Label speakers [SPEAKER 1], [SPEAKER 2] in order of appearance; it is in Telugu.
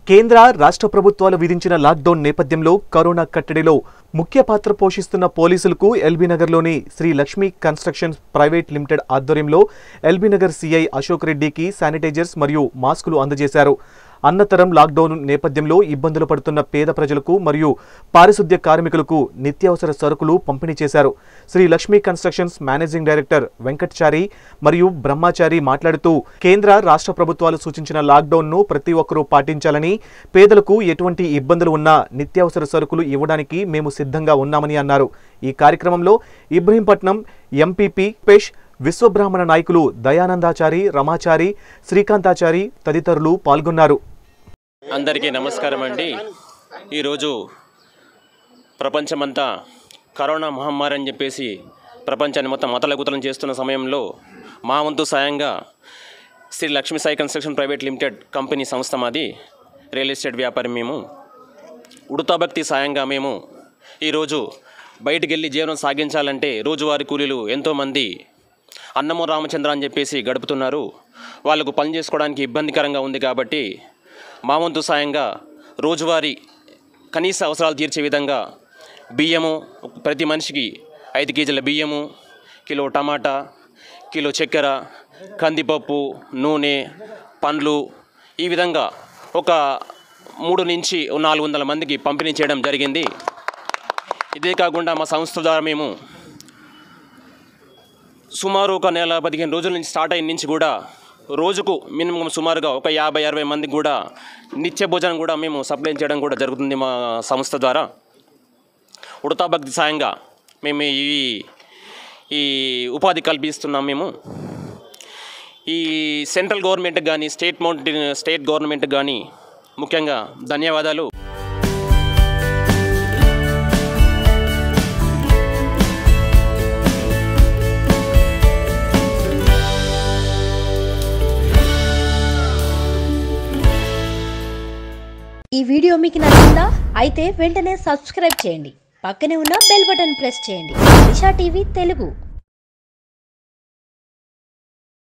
[SPEAKER 1] కేంద్ర రాష్ట్ర ప్రభుత్వాలు విధించిన లాక్డౌన్ నేపథ్యంలో కరోనా కట్టడిలో ముఖ్య పాత్ర పోషిస్తున్న పోలీసులకు ఎల్బీ నగర్లోని Shri Lakshmi constructions private limited ఆధ్వర్యంలో ఎల్బీ నగర్ సిఐ అశోక్ రెడ్డికి శానిటైజర్స్ మరియు మాస్కులు అందజేశారు అన్నతరం లాక్డౌన్ నేపథ్యంలో ఇబ్బందులు పడుతున్న పేద ప్రజలకు మరియు పారిశుద్ధ్య కార్మికులకు నిత్యావసర సరుకులు పంపిణీ చేశారు Shri Lakshmi constructions managing director Venkatachari మరియు బ్రహ్మాచారి మాట్లాడుతూ కేంద్ర రాష్ట్ర ప్రభుత్వాలు సూచించిన లాక్డౌన్ను ప్రతి ఒక్కరూ పాటించాలని పేదలకు ఎటువంటి ఇబ్బందులు ఉన్నా నిత్యావసర సరుకులు ఇవ్వడానికి మేము సిద్ధంగా ఉన్నామని అన్నారు ఈ కార్యక్రమంలో ఇబ్రహీంపట్నం ఎంపీపీ పేష్ విశ్వబ్రాహ్మణ నాయకులు దయానందాచారి రమాచారి శ్రీకాంతాచారి తదితరులు పాల్గొన్నారు
[SPEAKER 2] అందరికీ నమస్కారం అండి ఈరోజు ప్రపంచమంతా కరోనా మహమ్మారి అని చెప్పేసి ప్రపంచాన్ని మొత్తం మతలగుతలం చేస్తున్న సమయంలో మా వంతు సాయంగా Shri Lakshmi Sai construction private limited company సంస్థ మాది రియల్ ఎస్టేట్ వ్యాపారం మేము ఉడతాభక్తి సాయంగా మేము ఈరోజు బయటికి వెళ్ళి జీవనం సాగించాలంటే రోజువారీ కూలీలు ఎంతోమంది అన్నము రామచంద్ర అని చెప్పేసి గడుపుతున్నారు వాళ్ళకు పని చేసుకోవడానికి ఇబ్బందికరంగా ఉంది కాబట్టి మా వంతు సాయంగా రోజువారీ కనీస అవసరాలు తీర్చే విధంగా బియ్యము ప్రతి మనిషికి ఐదు కేజీల బియ్యము కిలో టమాటా కిలో చక్కెర కందిపప్పు నూనె పండ్లు ఈ విధంగా ఒక మూడు నుంచి నాలుగు వందల మందికి పంపిణీ చేయడం జరిగింది ఇదే కాకుండా మా సంస్థ ద్వారా మేము సుమారు ఒక నెల పదిహేను రోజుల నుంచి స్టార్ట్ అయిన నుంచి కూడా రోజుకు మినిమం సుమారుగా ఒక యాభై అరవై మందికి కూడా నిత్య భోజనం కూడా మేము సప్లై చేయడం కూడా జరుగుతుంది మా సంస్థ ద్వారా ఉడతా భక్తి సాయంగా మేము ఈ ఈ ఉపాధి కల్పిస్తున్నాం మేము ఈ సెంట్రల్ గవర్నమెంట్ కానీ స్టేట్ మౌంట్ స్టేట్ గవర్నమెంట్ కానీ ముఖ్యంగా ధన్యవాదాలు
[SPEAKER 3] ఈ వీడియో మీకు నచ్చిందా అయితే వెంటనే సబ్స్క్రైబ్ చేయండి పక్కనే ఉన్న బెల్ బటన్ ప్రెస్ చేయండి దిశా టీవీ తెలుగు